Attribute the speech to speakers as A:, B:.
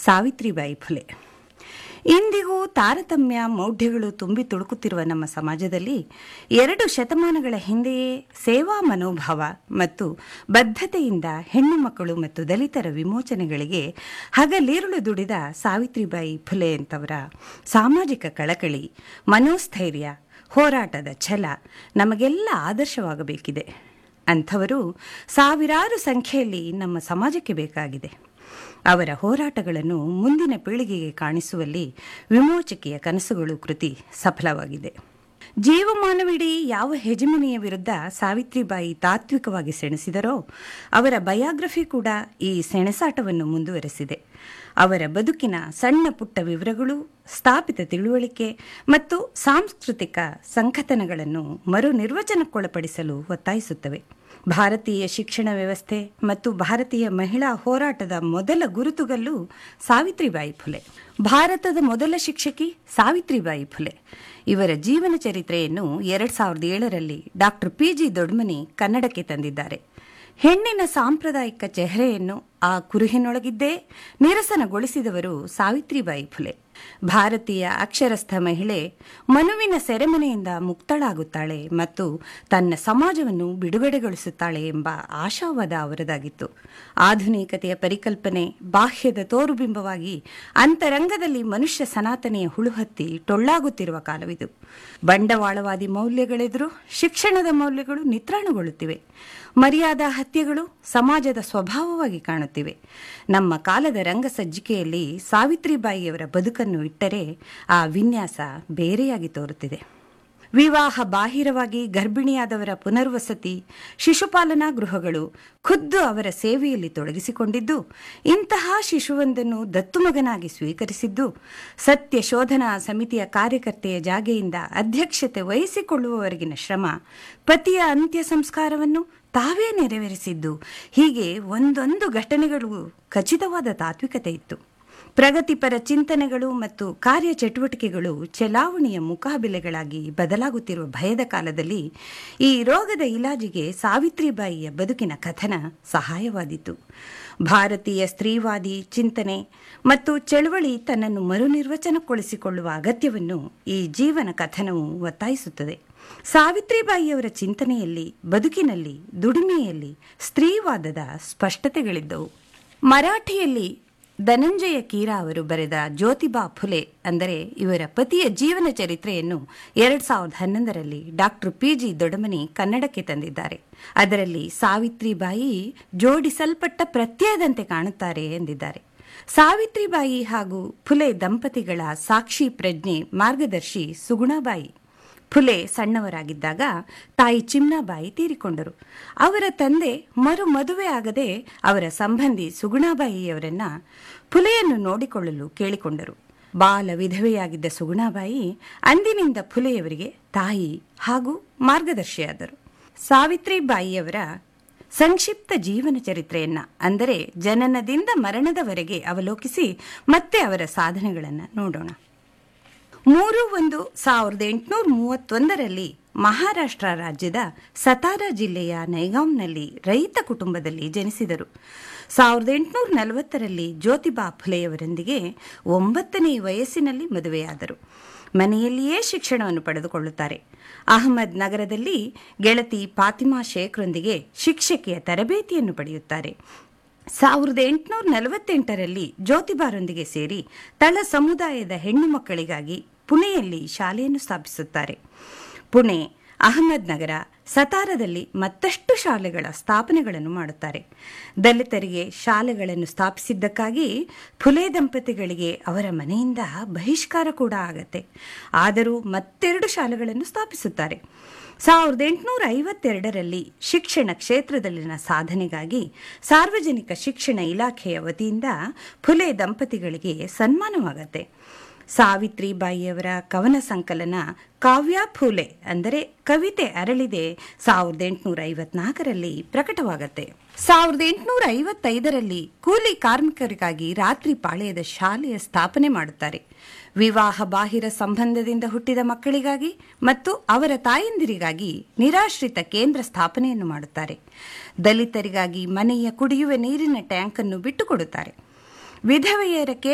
A: ಸಾವಿತ್ರಿಬಾಯಿ ಫುಲೆ ಇಂದಿಗೂ ತಾರತಮ್ಯ ಮೌಢ್ಯಗಳು ತುಂಬಿ ತುಳುಕುತ್ತಿರುವ ನಮ್ಮ ಸಮಾಜದಲ್ಲಿ ಎರಡು ಶತಮಾನಗಳ ಹಿಂದೆಯೇ ಸೇವಾ ಮನೋಭಾವ ಮತ್ತು ಬದ್ಧತೆಯಿಂದ ಹೆಣ್ಣು ಮಕ್ಕಳು ಮತ್ತು ದಲಿತರ ವಿಮೋಚನೆಗಳಿಗೆ ಹಗಲಿರುಳು ದುಡಿದ ಸಾವಿತ್ರಿಬಾಯಿ ಫುಲೆ ಅಂತವರ ಸಾಮಾಜಿಕ ಕಳಕಳಿ ಮನೋಸ್ಥೈರ್ಯ ಹೋರಾಟದ ಛಲ ನಮಗೆಲ್ಲ ಆದರ್ಶವಾಗಬೇಕಿದೆ ಅಂಥವರು ಸಾವಿರಾರು ಸಂಖ್ಯೆಯಲ್ಲಿ ನಮ್ಮ ಸಮಾಜಕ್ಕೆ ಬೇಕಾಗಿದೆ ಅವರ ಹೋರಾಟಗಳನ್ನು ಮುಂದಿನ ಪೀಳಿಗೆಗೆ ಕಾಣಿಸುವಲ್ಲಿ ವಿಮೋಚಕೆಯ ಕನಸುಗಳು ಕೃತಿ ಸಫಲವಾಗಿದೆ ಜೀವಮಾನವಿಡೀ ಯಾವ ಹೆಜಮನಿಯ ವಿರುದ್ಧ ಸಾವಿತ್ರಿಬಾಯಿ ತಾತ್ವಿಕವಾಗಿ ಸೆಣಸಿದರೋ ಅವರ ಬಯೋಗ್ರಫಿ ಕೂಡ ಈ ಸೆಣಸಾಟವನ್ನು ಮುಂದುವರೆಸಿದೆ ಅವರ ಬದುಕಿನ ಸಣ್ಣ ಪುಟ್ಟ ವಿವರಗಳು ಸ್ಥಾಪಿತ ತಿಳುವಳಿಕೆ ಮತ್ತು ಸಾಂಸ್ಕೃತಿಕ ಸಂಕಥನಗಳನ್ನು ಮರು ನಿರ್ವಚನಕ್ಕೊಳಪಡಿಸಲು ಒತ್ತಾಯಿಸುತ್ತವೆ ಭಾರತೀಯ ಶಿಕ್ಷಣ ವ್ಯವಸ್ಥೆ ಮತ್ತು ಭಾರತೀಯ ಮಹಿಳಾ ಹೋರಾಟದ ಮೊದಲ ಗುರುತುಗಲ್ಲು ಸಾವಿತ್ರಿಬಾಯಿ ಫುಲೆ ಭಾರತದ ಮೊದಲ ಶಿಕ್ಷಕಿ ಸಾವಿತ್ರಿಬಾಯಿ ಫುಲೆ ಇವರ ಜೀವನ ಚರಿತ್ರೆಯನ್ನು ಎರಡ್ ಸಾವಿರದ ಏಳರಲ್ಲಿ ಡಾಕ್ಟರ್ ಪಿ ಜಿ ದೊಡ್ಮನಿ ಕನ್ನಡಕ್ಕೆ ತಂದಿದ್ದಾರೆ ಹೆಣ್ಣಿನ ಸಾಂಪ್ರದಾಯಿಕ ಚೆಹರೆಯನ್ನು ಆ ಕುರುಹಿನೊಳಗಿದ್ದೇ ನಿರಸನಗೊಳಿಸಿದವರು ಸಾವಿತ್ರಿಬಾಯಿ ಫುಲೆ ಭಾರತೀಯ ಅಕ್ಷರಸ್ಥ ಮಹಿಳೆ ಮನುವಿನ ಸೆರೆಮನೆಯಿಂದ ಮುಕ್ತಳಾಗುತ್ತಾಳೆ ಮತ್ತು ತನ್ನ ಸಮಾಜವನ್ನು ಬಿಡುಗಡೆಗೊಳಿಸುತ್ತಾಳೆ ಎಂಬ ಆಶಾವಾದ ಅವರದಾಗಿತ್ತು ಆಧುನಿಕತೆಯ ಪರಿಕಲ್ಪನೆ ಬಾಹ್ಯದ ತೋರುಬಿಂಬವಾಗಿ ಅಂತರಂಗದಲ್ಲಿ ಮನುಷ್ಯ ಸನಾತನೆಯ ಹುಳುಹತ್ತಿ ಟೊಳ್ಳಾಗುತ್ತಿರುವ ಕಾಲವಿದು ಬಂಡವಾಳವಾದಿ ಮೌಲ್ಯಗಳೆದುರು ಶಿಕ್ಷಣದ ಮೌಲ್ಯಗಳು ನಿತ್ರಾಣಗೊಳ್ಳುತ್ತಿವೆ ಮರ್ಯಾದಾ ಹತ್ಯೆಗಳು ಸಮಾಜದ ಸ್ವಭಾವವಾಗಿ ಕಾಣುತ್ತಿವೆ ನಮ್ಮ ಕಾಲದ ರಂಗಸಜ್ಜಿಕೆಯಲ್ಲಿ ಸಾವಿತ್ರಿಬಾಯಿಯವರ ಬದುಕನ್ನು ಇಟ್ಟರೆ ಆ ವಿನ್ಯಾಸ ಬೇರೆಯಾಗಿ ತೋರುತ್ತಿದೆ ವಿವಾಹ ಬಾಹಿರವಾಗಿ ಗರ್ಭಿಣಿಯಾದವರ ಪುನರ್ವಸತಿ ಶಿಶುಪಾಲನಾ ಗೃಹಗಳು ಖುದ್ದು ಅವರ ಸೇವೆಯಲ್ಲಿ ತೊಡಗಿಸಿಕೊಂಡಿದ್ದು ಇಂತಹ ಶಿಶುವೊಂದನ್ನು ದತ್ತು ಮಗನಾಗಿ ಸ್ವೀಕರಿಸಿದ್ದು ಸತ್ಯ ಶೋಧನಾ ಸಮಿತಿಯ ಕಾರ್ಯಕರ್ತೆಯ ಜಾಗೆಯಿಂದ ಅಧ್ಯಕ್ಷತೆ ವಹಿಸಿಕೊಳ್ಳುವವರೆಗಿನ ಶ್ರಮ ಪತಿಯ ಅಂತ್ಯ ಸಂಸ್ಕಾರವನ್ನು ತಾವೇ ನೆರವೇರಿಸಿದ್ದು ಹೀಗೆ ಒಂದೊಂದು ಘಟನೆಗಳು ಖಚಿತವಾದ ತಾತ್ವಿಕತೆ ಇತ್ತು ಪ್ರಗತಿಪರ ಚಿಂತನೆಗಳು ಮತ್ತು ಕಾರ್ಯಚಟುವಟಿಕೆಗಳು ಚಲಾವಣೆಯ ಮುಖಾಬಿಲೆಗಳಾಗಿ ಬದಲಾಗುತ್ತಿರುವ ಭಯದ ಕಾಲದಲ್ಲಿ ಈ ರೋಗದ ಇಲಾಜಿಗೆ ಸಾವಿತ್ರಿಬಾಯಿಯ ಬದುಕಿನ ಕಥನ ಸಹಾಯವಾದೀತು ಭಾರತೀಯ ಸ್ತ್ರೀವಾದಿ ಚಿಂತನೆ ಮತ್ತು ಚಳುವಳಿ ತನ್ನನ್ನು ಮರುನಿರ್ವಚನಗೊಳಿಸಿಕೊಳ್ಳುವ ಅಗತ್ಯವನ್ನು ಈ ಜೀವನ ಕಥನವು ಒತ್ತಾಯಿಸುತ್ತದೆ ಸಾವಿತ್ರಿಬಾಯಿಯವರ ಚಿಂತನೆಯಲ್ಲಿ ಬದುಕಿನಲ್ಲಿ ದುಡಿಮೆಯಲ್ಲಿ ಸ್ತ್ರೀವಾದದ ಸ್ಪಷ್ಟತೆಗಳಿದ್ದವು ಮರಾಠಿಯಲ್ಲಿ ಧನಂಜಯ ಕೀರಾ ಅವರು ಬರೆದ ಜ್ಯೋತಿಬಾ ಫುಲೆ ಅಂದರೆ ಇವರ ಪತಿಯ ಜೀವನ ಚರಿತ್ರೆಯನ್ನು ಎರಡ್ ಸಾವಿರದ ಹನ್ನೊಂದರಲ್ಲಿ ಡಾಕ್ಟರ್ ಪಿ ಜಿ ದೊಡಮನಿ ಕನ್ನಡಕ್ಕೆ ತಂದಿದ್ದಾರೆ ಅದರಲ್ಲಿ ಸಾವಿತ್ರಿಬಾಯಿ ಜೋಡಿಸಲ್ಪಟ್ಟ ಪ್ರತ್ಯಯದಂತೆ ಕಾಣುತ್ತಾರೆ ಎಂದಿದ್ದಾರೆ ಸಾವಿತ್ರಿಬಾಯಿ ಹಾಗೂ ಫುಲೆ ದಂಪತಿಗಳ ಸಾಕ್ಷಿ ಪ್ರಜ್ಞೆ ಮಾರ್ಗದರ್ಶಿ ಸುಗುಣಾಬಾಯಿ ಫುಲೆ ಸಣ್ಣವರಾಗಿದ್ದಾಗ ತಾಯಿ ಚಿಮ್ನಾಬಾಯಿ ತೀರಿಕೊಂಡರು ಅವರ ತಂದೆ ಮರು ಮದುವೆ ಆಗದೆ ಅವರ ಸಂಬಂಧಿ ಸುಗುಣಾಬಾಯಿಯವರನ್ನ ಫುಲೆಯನ್ನು ನೋಡಿಕೊಳ್ಳಲು ಕೇಳಿಕೊಂಡರು ಬಾಲ ವಿಧವೆಯಾಗಿದ್ದ ಸುಗುಣಾಬಾಯಿ ಅಂದಿನಿಂದ ಫುಲೆಯವರಿಗೆ ತಾಯಿ ಹಾಗೂ ಮಾರ್ಗದರ್ಶಿಯಾದರು ಸಾವಿತ್ರಿಬಾಯಿಯವರ ಸಂಕ್ಷಿಪ್ತ ಜೀವನ ಚರಿತ್ರೆಯನ್ನ ಅಂದರೆ ಜನನದಿಂದ ಮರಣದವರೆಗೆ ಅವಲೋಕಿಸಿ ಮತ್ತೆ ಅವರ ಸಾಧನೆಗಳನ್ನು ನೋಡೋಣ ಮೂರು ಒಂದು ಸಾವಿರದ ಎಂಟುನೂರ ಮೂವತ್ತೊಂದರಲ್ಲಿ ಮಹಾರಾಷ್ಟ್ರ ರಾಜ್ಯದ ಸತಾರಾ ಜಿಲ್ಲೆಯ ನೈಗಾಂವ್ನಲ್ಲಿ ರೈತ ಕುಟುಂಬದಲ್ಲಿ ಜನಿಸಿದರು ಸಾವಿರದ ಎಂಟುನೂರ ನಲವತ್ತರಲ್ಲಿ ಜ್ಯೋತಿಬಾ ಫುಲೆಯವರೊಂದಿಗೆ ಒಂಬತ್ತನೇ ವಯಸ್ಸಿನಲ್ಲಿ ಮದುವೆಯಾದರು ಮನೆಯಲ್ಲಿಯೇ ಶಿಕ್ಷಣವನ್ನು ಪಡೆದುಕೊಳ್ಳುತ್ತಾರೆ ಅಹಮದ್ ನಗರದಲ್ಲಿ ಗೆಳತಿ ಫಾತಿಮಾ ಶೇಖ್ರೊಂದಿಗೆ ಶಿಕ್ಷಕಿಯ ತರಬೇತಿಯನ್ನು ಪಡೆಯುತ್ತಾರೆ ಸಾವಿರದ ಎಂಟುನೂರ ನಲವತ್ತೆಂಟರಲ್ಲಿ ಜ್ಯೋತಿಬಾರೊಂದಿಗೆ ಸೇರಿ ತಳ ಸಮುದಾಯದ ಹೆಣ್ಣು ಮಕ್ಕಳಿಗಾಗಿ ಪುಣೆಯಲ್ಲಿ ಶಾಲೆಯನ್ನು ಸ್ಥಾಪಿಸುತ್ತಾರೆ ಪುಣೆ ಅಹಮದ್ ನಗರ ಸತಾರದಲ್ಲಿ ಮತ್ತಷ್ಟು ಶಾಲೆಗಳ ಸ್ಥಾಪನೆಗಳನ್ನು ಮಾಡುತ್ತಾರೆ ದಲಿತರಿಗೆ ಶಾಲೆಗಳನ್ನು ಸ್ಥಾಪಿಸಿದ್ದಕ್ಕಾಗಿ ಫುಲೆ ದಂಪತಿಗಳಿಗೆ ಅವರ ಮನೆಯಿಂದ ಬಹಿಷ್ಕಾರ ಕೂಡ ಆಗತ್ತೆ ಆದರೂ ಮತ್ತೆರಡು ಶಾಲೆಗಳನ್ನು ಸ್ಥಾಪಿಸುತ್ತಾರೆ ಸಾವಿರದ ಎಂಟುನೂರ ಐವತ್ತೆರಡರಲ್ಲಿ ಶಿಕ್ಷಣ ಕ್ಷೇತ್ರದಲ್ಲಿನ ಸಾಧನೆಗಾಗಿ ಸಾರ್ವಜನಿಕ ಶಿಕ್ಷಣ ಇಲಾಖೆಯ ವತಿಯಿಂದ ಫುಲೆ ದಂಪತಿಗಳಿಗೆ ಸನ್ಮಾನವಾಗತ್ತೆ ಸಾವಿತ್ರಿಬಾಯಿಯವರ ಕವನ ಸಂಕಲನ ಕಾವ್ಯ ಫೂಲೆ ಅಂದರೆ ಕವಿತೆ ಅರಳಿದೆ ಸಾವಿರದ ಎಂಟುನೂರ ಐವತ್ನಾಲ್ಕರಲ್ಲಿ ಪ್ರಕಟವಾಗತ್ತೆ ಸಾವಿರದ ಎಂಟುನೂರ ಐವತ್ತೈದರಲ್ಲಿ ಕೂಲಿ ಕಾರ್ಮಿಕರಿಗಾಗಿ ರಾತ್ರಿ ಪಾಳೆಯದ ಶಾಲೆಯ ಸ್ಥಾಪನೆ ಮಾಡುತ್ತಾರೆ ವಿವಾಹ ಬಾಹಿರ ಸಂಬಂಧದಿಂದ ಹುಟ್ಟಿದ ಮಕ್ಕಳಿಗಾಗಿ ಮತ್ತು ಅವರ ತಾಯಂದಿರಿಗಾಗಿ ನಿರಾಶ್ರಿತ ಕೇಂದ್ರ ಸ್ಥಾಪನೆಯನ್ನು ಮಾಡುತ್ತಾರೆ ದಲಿತರಿಗಾಗಿ ಮನೆಯ ಕುಡಿಯುವ ನೀರಿನ ಟ್ಯಾಂಕ್ ಅನ್ನು ಬಿಟ್ಟುಕೊಡುತ್ತಾರೆ ವಿಧವೆಯರ